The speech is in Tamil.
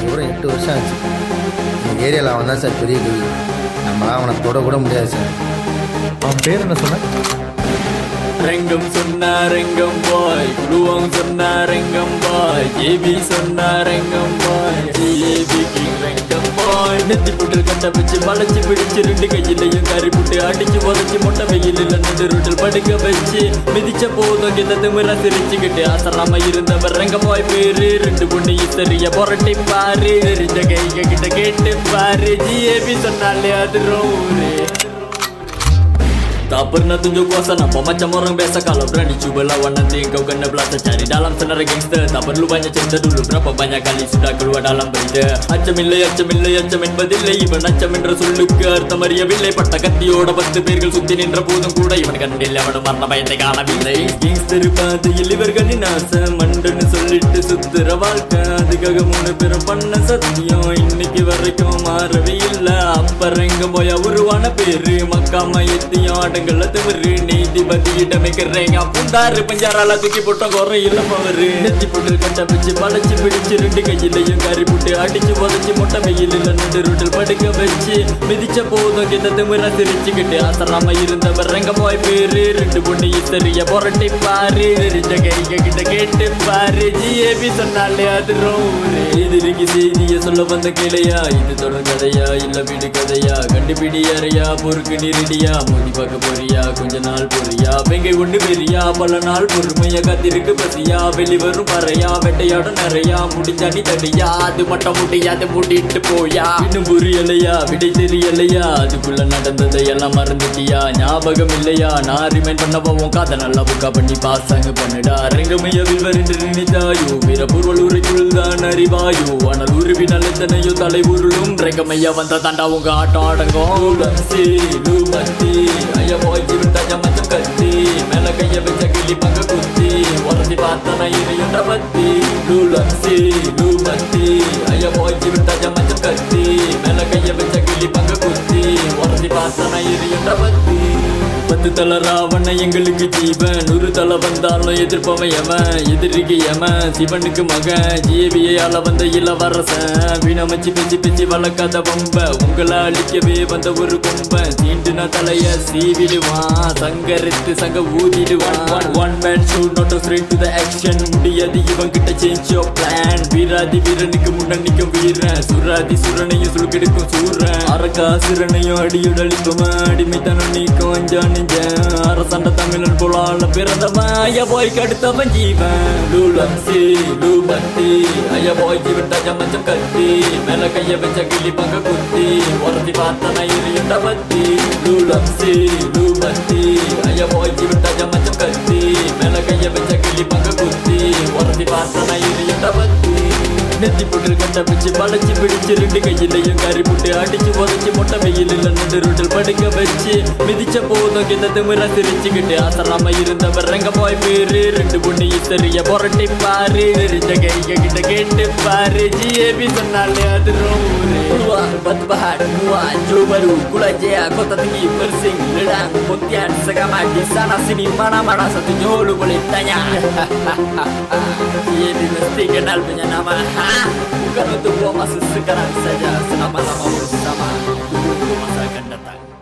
அதுக்கப்புறம் எட்டு வருஷம் ஆச்சு இந்த ஏரியாவில் அவன் தான் சார் பெரிய கவி நம்மளாம் அவனை தொட கூட முடியாது சார் அவன் பேர் என்ன சொன்ன ரெங்கம் சொன்னா ரெங்கம் பாய் குருவம் சொன்னா ரெங்கம் பாய் ஏபி சொன்னா ரெங்கம் பாய் ஏபி கிங் ரெங்கம் பாய் நெத்தி புட்டு கட்ட வச்சு வளைச்சு பிடிச்சு ரெண்டு கையிலையும் கறி புட்டு அடிச்சு உதச்சு மொட்டை வெயிலில் நடு ரோட்டில் படுக்க வச்சு மிதிச்ச போதும் கிட்ட திமிர சிரிச்சுக்கிட்டு அசராம இருந்தவர் ரெங்கம் பாய் பேரு ரெண்டு பொண்ணு இத்தறிய புரட்டி பாரு எரிஞ்ச கைக கிட்ட கேட்டு பாரு ஜிஏபி சொன்னாலே அது ஊரு Tak pernah tunjuk kuasa Nampak macam orang biasa Kalau berani cuba lawan Nanti kau kena belasa Cari dalam senarai gangster Tak perlu banyak cerita dulu Berapa banyak kali sudah keluar dalam berita அச்சமில்லை அச்சமில்லை அச்சம் என்பதில்லை இவன் அச்சம் என்ற சொல்லுக்கு அர்த்தம் அறியவில்லை பட்ட கத்தியோட பத்து பேர்கள் சுத்தி நின்ற போதும் கூட இவன் கண்டில் அவனும் மரண பயத்தை காணவில்லை கிங்ஸ்டர் பாதையில் இவர்களின் ஆசை மண்டுன்னு சொல்லிட்டு சுத்துற வாழ்க்கை அதுக்காக மூணு பேரும் பண்ண சத்தியம் இன்னைக்கு வரைக்கும் மாறவே இல்ல அப்புறம் எங்க போய் உருவான பேரு மக்காம எத்தியும் ஆட்டங்கள்ல திமிரு நீதிபதியிடமே கிறேங்க புண்டாரு பஞ்சாரால தூக்கி போட்டோம் குறை இல்ல பவரு நெத்தி போட்டு கட்ட வச்சு வளைச்சு பிடிச்சு ரெண்டு கையிலையும் கறி போட்டு அடிச்சு உதச்சு மொட்டை வெயில் நடு ரோட்டில் படுக்க வச்சு மிதிச்ச போதும் கிட்ட திமிர சிரிச்சுக்கிட்டு அசராம இருந்தவர் ரெங்க போய் பேரு ரெண்டு பொண்ணு இத்தறிய புரட்டி பாரு எரிஞ்ச கைக கிட்ட கேட்டு பாரு ஜிஏபி சொன்னாலே அது ரோரு எதிரிக்கு செய்திய சொல்ல வந்த கிளையா இது தொடர் கதையா இல்ல வீடு கதையா கண்டுபிடி அறையா பொறுக்கு நிரடியா மோதி பார்க்க போறியா கொஞ்ச நாள் பொறியா வெங்கை ஒண்ணு பெரியா பல நாள் பொறுமையா காத்திருக்கு பசியா வெளிவரும் பறையா வெட்டையாட நிறையா முடிஞ்சா நீ தடியா அது மட்டும் முடியாது மூடிட்டு போயா இன்னும் புரியலையா விடை தெரியலையா அதுக்குள்ள நடந்ததை எல்லாம் மறந்துட்டியா ஞாபகம் இல்லையா நான் ரிமைண்ட் பண்ண போவோம் காதை நல்லா புக்கா பண்ணி பாசாங்க பண்ணுடா ரெங்கமைய வில்வர் என்று நினைத்தாயோ வீரபூர்வல் உரைக்குள் தான் அறிவாயோ ஆனால் உருவினால் எத்தனையோ தலை உருளும் ரெங்கமையா வந்த தாண்டா உங்க ஆட்டம் அடங்கும் லூலசி, லூபத்தி, ஐயா போய் ஜீவன் தஞ்ச மச்சம் கத்தி மேல கைய வச்ச கிளி பங்க குத்தி உரசி பார்த்தன இறையும் பத்தி லூலசி லூபத்தி ஐயா போய் ஜீவன் தஞ்ச மச்சம் கத்தி மேல கைய வச்ச கிளி பங்க குத்தி உரசி பார்த்தன இறையும் பத்தி பத்து தல ராவண எங்களுக்கு ஜீவன் ஒரு தலை வந்தாலும் எதிர்ப்பவன் எவன் எதிரிக்கு எவன் சிவனுக்கு மகன் ஜீவியால வந்த இளவரசன் வீணமைச்சு பேச்சு பேச்சு வளர்க்காத வம்ப உங்களை அழிக்கவே வந்த ஒரு கொம்பன் சீண்டுன தலைய சீவிடுவான் சங்கரித்து சங்க ஊதிடுவான் one man show not straight to the action முடியாது இவன் கிட்ட சேஞ்ச் யோர் பிளான் வீராதி வீரனுக்கு முன்ன நிற்கும் வீரன் சுராதி சுரனையும் சுழுக்கெடுக்கும் சூரன் அரகாசுரனையும் அடியோட அழிப்பவன் அடிமைத்தனம் நீக்கும் அஞ்சான் நெஞ்சன் அரசண்ட தமிழன் போலால பிறந்தவன் ஐயா போய் கடுத்தவன் ஜீவன் லூலம்சி லூபத்தி ஐயா போய் ஜீவன் தஜ மச்சம் கத்தி மேல கைய வச்ச கிளி பங்க குத்தி உரத்தி பார்த்தன இரியும் பத்தி லூலம்சி லூபத்தி ஐயா போய் ஜீவன் தஜ மச்சம் கத்தி மேல கைய வச்ச கிளி பங்க குத்தி உரத்தி பார்த்தன இரியும் பத்தி நெத்தி புட்டு கட்ட வச்சு வளைச்சு பிடிச்சு ரெண்டு கையிலையும் கறி புட்டு அடிச்சு உதச்சு மொட்டை வெயில் நடு ரோட்டில் படுக்க வச்சு மிதிச்ச போதும் கிட்ட திமிர சிரிச்சுக்கிட்டு அசராம இருந்தவர் ரெங்க போய் பேரு ரெண்டு பொண்ணு இத்தறிய புரட்டி பாரு எரிஞ்ச கைக கிட்ட கேட்டு பாரு ஜிஏபி சொன்னாலே அது ரோரு keluar batu bahan muat Joe baru Kula Jaya kota tinggi Persing Ledang Pontian Segama di sana sini mana-mana satu nyolu boleh tanya Iya mesti kenal punya nama ha? Bukan untuk gua masuk sekarang saja Selama-lama bersama Tunggu masa akan datang